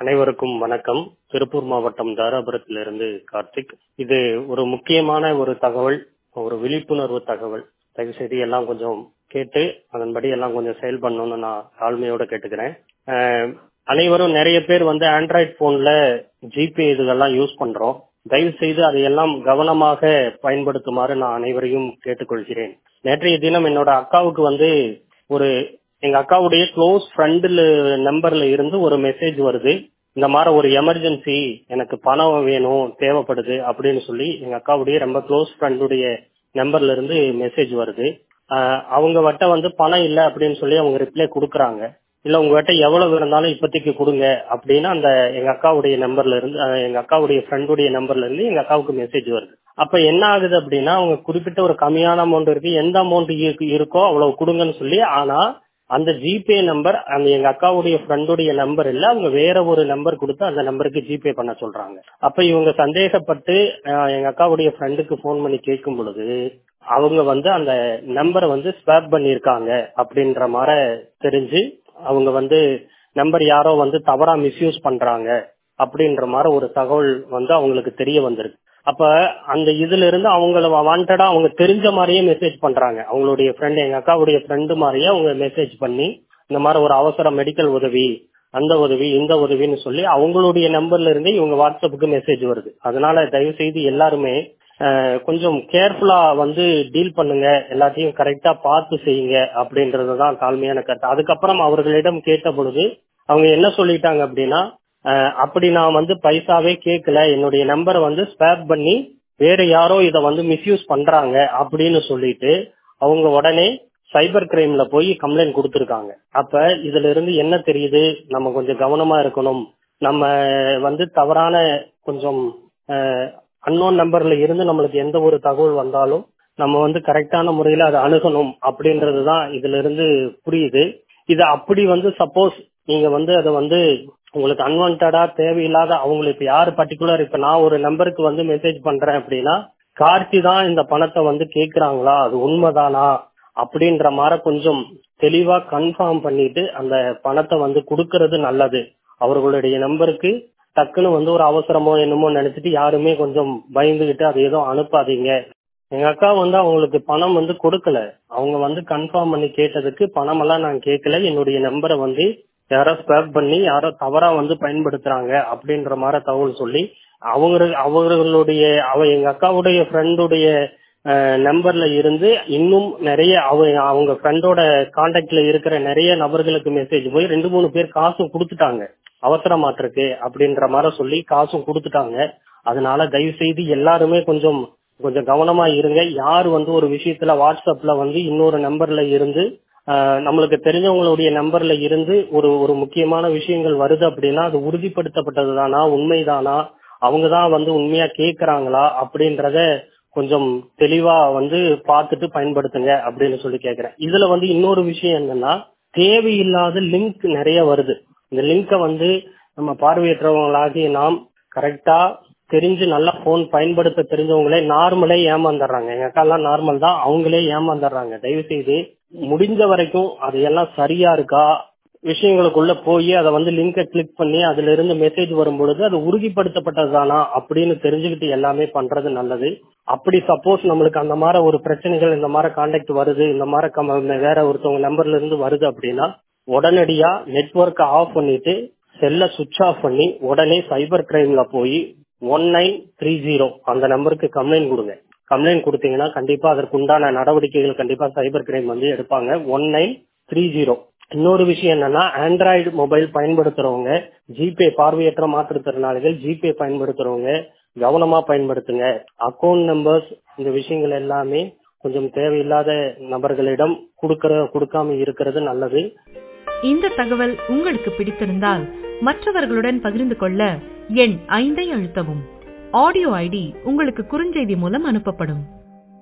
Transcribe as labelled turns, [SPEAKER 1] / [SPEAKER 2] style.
[SPEAKER 1] அனைவருக்கும் வணக்கம் திருப்பூர் மாவட்டம் தாராபுரத்திலிருந்து கார்த்திக் இது ஒரு முக்கியமான ஒரு தகவல் ஒரு விழிப்புணர்வு தகவல் தயவு செய்து எல்லாம் கொஞ்சம் கேட்டு அதன்படி எல்லாம் கொஞ்சம் செயல் பண்ணணும்னு நான் தாழ்மையோட கேட்டுக்கிறேன் அஹ், அனைவரும் நிறைய பேர் வந்து ஆண்ட்ராய்ட் போன்ல ஜிபே இதுகெல்லாம் யூஸ் பண்றோம் தயவு செய்து அதையெல்லாம் கவனமாக பயன்படுத்துமாறு நான் அனைவரையும் கேட்டுக்கொள்கிறேன் நேற்றைய தினம் என்னோட அக்காவுக்கு வந்து ஒரு எங்க அக்காவுடைய க்ளோஸ் ஃப்ரெண்டு நம்பர்ல இருந்து ஒரு மெசேஜ் வருது இந்த மாதிரி ஒரு எமர்ஜென்சி எனக்கு பணம் வேணும் தேவைப்படுது அப்படின்னு சொல்லி எங்க அக்காவுடைய ரொம்ப க்ளோஸ் ஃப்ரெண்டுடைய நம்பர்ல இருந்து மெசேஜ் வருது ஆஹ் அவங்க வட்ட வந்து பணம் இல்லை அப்படின்னு சொல்லி அவங்க ரிப்ளை கொடுக்குறாங்க இல்ல உங்ககிட்ட எவ்வளவு இருந்தாலும் இப்போதைக்கு கொடுங்க அப்படின்னு அந்த எங்க அக்காவுடைய நம்பர்ல இருந்து அஹ் எங்க அக்காவுடைய ஃப்ரெண்டுடைய நம்பர்ல இருந்து எங்க அக்காவுக்கு மெசேஜ் வருது அப்ப என்ன ஆகுது அப்படின்னா அவங்க குறிப்பிட்ட ஒரு கம்மியான அமௌண்ட் இருக்கு எந்த அமௌண்ட் இருக்கோ அவ்வளவு கொடுங்கன்னு சொல்லி ஆனா அந்த ஜிபே நம்பர் அந்த எங்க அக்காவுடைய ஃப்ரெண்டுடைய நம்பர் இல்ல அவங்க வேற ஒரு நம்பர் கொடுத்து அந்த நம்பருக்கு ஜிபே பண்ண சொல்றாங்க அப்ப இவங்க சந்தேகப்பட்டு அஹ், எங்க அக்காவுடைய ஃப்ரெண்டுக்கு ஃபோன் பண்ணி கேட்கும் பொழுது அவங்க வந்து அந்த நம்பரை வந்து ஸ்வாப் பண்ணியிருக்காங்க அப்படின்ற மாதிரி தெரிஞ்சு அவங்க வந்து நம்பர் யாரோ வந்து தவறா மிஸ்யூஸ் பண்றாங்க அப்படின்ற மாதிரி ஒரு தகவல் வந்து அவங்களுக்கு தெரிய வந்திருக்கு அப்ப அந்த இதுல இருந்து அவங்கள வாண்டடா அவங்க தெரிஞ்ச மாதிரியே மெசேஜ் பண்றாங்க அவங்களுடைய ஃப்ரெண்ட் எங்க அக்காவுடைய ஃப்ரெண்டு மாதிரியே அவங்க மெசேஜ் பண்ணி இந்த மாதிரி ஒரு அவசர மெடிக்கல் உதவி அந்த உதவி இந்த உதவின்னு சொல்லி அவங்களுடைய நம்பர்ல இருந்து இவங்க வாட்ஸ்அப்புக்கு மெசேஜ் வருது அதனால தயவு செய்து எல்லாருமே அஹ், கொஞ்சம் கேர்ஃபுல்லா வந்து டீல் பண்ணுங்க எல்லாத்தையும் கரெக்டா பார்த்து செய்யுங்க அப்படின்றதுதான் தாழ்மையான கருத்து அதுக்கப்புறம் அவர்களிடம் கேட்ட பொழுது அவங்க என்ன சொல்லிட்டாங்க அப்படின்னா அஹ், அப்படி நான் வந்து பைசாவே கேட்கல என்னுடைய நம்பரை வந்து ஸ்பேப் பண்ணி வேற யாரோ இதை வந்து மிஸ்யூஸ் பண்றாங்க அப்படின்னு சொல்லிட்டு அவங்க உடனே சைபர் கிரைம்ல போய் கம்ப்ளைண்ட் கொடுத்திருக்காங்க அப்ப இதுல இருந்து என்ன தெரியுது நம்ம கொஞ்சம் கவனமா இருக்கணும் நம்ம வந்து தவறான கொஞ்சம் அன்னோன் நம்பர்ல இருந்து நம்மளுக்கு எந்த ஒரு தகவல் வந்தாலும் நம்ம வந்து கரெக்டான முறையில அதை அணுகணும் அப்படின்றதுதான் இதுல இருந்து புரியுது இது அப்படி வந்து சப்போஸ் நீங்க வந்து அதை வந்து உங்களுக்கு அன்வான்டா தேவையில்லாத அவங்களுக்கு யாரு பர்டிகுலர் இப்ப நான் ஒரு நம்பருக்கு வந்து மெசேஜ் பண்றேன் அப்படின்னா கார்த்தி தான் இந்த பணத்தை வந்து கேக்குறாங்களா அது உண்மைதானா அப்படின்ற மாதிரி கொஞ்சம் தெளிவா கன்ஃபார்ம் பண்ணிட்டு அந்த பணத்தை வந்து கொடுக்கறது நல்லது அவர்களுடைய நம்பருக்கு டக்குன்னு வந்து ஒரு அவசரமோ என்னமோ நினைச்சிட்டு யாருமே கொஞ்சம் பயந்துகிட்டு அதை எதுவும் அனுப்பாதீங்க எங்க அக்கா வந்து அவங்களுக்கு பணம் வந்து கொடுக்கல அவங்க வந்து கன்ஃபார்ம் பண்ணி கேட்டதுக்கு பணம் எல்லாம் நான் கேட்கல என்னுடைய நம்பரை வந்து யாரோ ஸ்பேப் பண்ணி யாரோ தவறா வந்து பயன்படுத்துறாங்க அப்படின்ற மாதிரி தகவல் சொல்லி அவங்க அவர்களுடைய அவ எங்க அக்காவுடைய ஃப்ரெண்டுடைய நம்பர்ல இருந்து இன்னும் நிறைய அவங்க அவங்க ஃப்ரெண்டோட கான்டாக்ட்ல இருக்கிற நிறைய நபர்களுக்கு மெசேஜ் போய் ரெண்டு மூணு பேர் காசும் கொடுத்துட்டாங்க அவசரமாட்டிருக்கு அப்படின்ற மாதிரி சொல்லி காசும் கொடுத்துட்டாங்க அதனால தயவு செய்து எல்லாருமே கொஞ்சம் கொஞ்சம் கவனமா இருங்க யார் வந்து ஒரு விஷயத்துல வாட்ஸ்அப்ல வந்து இன்னொரு நம்பர்ல இருந்து ஆஹ், நம்மளுக்கு தெரிஞ்சவங்களுடைய நம்பர்ல இருந்து ஒரு ஒரு முக்கியமான விஷயங்கள் வருது அப்படின்னா அது உறுதிப்படுத்தப்பட்டது தானா உண்மைதானா அவங்க தான் வந்து உண்மையா கேக்குறாங்களா அப்படின்றத கொஞ்சம் தெளிவா வந்து பார்த்துட்டு பயன்படுத்துங்க அப்படின்னு சொல்லி கேக்குறேன் இதுல வந்து இன்னொரு விஷயம் என்னன்னா தேவையில்லாத லிங்க் நிறைய வருது இந்த லிங்கை வந்து நம்ம பார்வையற்றவங்களாகிய நாம் கரெக்டா தெரிஞ்சு நல்லா போன் பயன்படுத்த தெரிஞ்சவங்களே நார்மலே ஏமாந்துடுறாங்க எங்க அக்காலாம் நார்மல் தான் அவங்களே ஏமாந்துடுறாங்க தயவு செய்து முடிஞ்ச வரைக்கும் அதையெல்லாம் சரியா இருக்கா விஷயங்களுக்குள்ள போய் அதை வந்து லிங்கை கிளிக் பண்ணி அதுல இருந்து மெசேஜ் வரும் பொழுது அது உறுதிப்படுத்தப்பட்டதுதானா அப்படின்னு தெரிஞ்சுக்கிட்டு எல்லாமே பண்றது நல்லது அப்படி சப்போஸ் நம்மளுக்கு அந்த மாதிரி ஒரு பிரச்சனைகள் இந்த மாதிரி கான்டாக்ட் வருது இந்த மாதிரி கம- வேற ஒருத்தவங்க நம்பர்ல இருந்து வருது அப்படின்னா உடனடியா நெட்ஒர்க்கை ஆஃப் பண்ணிட்டு செல்ல சுவிட்ச் ஆஃப் பண்ணி உடனே சைபர் கிரைம்ல போய் ஒன் நைன் த்ரீ ஜீரோ அந்த நம்பருக்கு கம்ப்ளைண்ட் கொடுங்க கம்ப்ளைண்ட் கொடுத்தீங்கன்னா கண்டிப்பா அதற்கு உண்டான நடவடிக்கைகள் கண்டிப்பா சைபர் கிரைம் வந்து எடுப்பாங்க ஒன் நைன் த்ரீ ஜீரோ இன்னொரு விஷயம் என்னன்னா ஆண்ட்ராய்டு மொபைல் பயன்படுத்துறவங்க ஜிபே பார்வையற்ற மாற்றுத்திறனாளிகள் ஜிபே பயன்படுத்துறவங்க கவனமா பயன்படுத்துங்க அக்கௌண்ட் நம்பர்ஸ் இந்த விஷயங்கள் எல்லாமே கொஞ்சம் தேவையில்லாத நபர்களிடம் கொடுக்கற கொடுக்காம இருக்கிறது நல்லது
[SPEAKER 2] இந்த தகவல் உங்களுக்கு பிடித்திருந்தால் மற்றவர்களுடன் பகிர்ந்து கொள்ள எண் ஐந்தை அழுத்தவும் ஆடியோ ஐடி உங்களுக்கு குறுஞ்செய்தி மூலம் அனுப்பப்படும்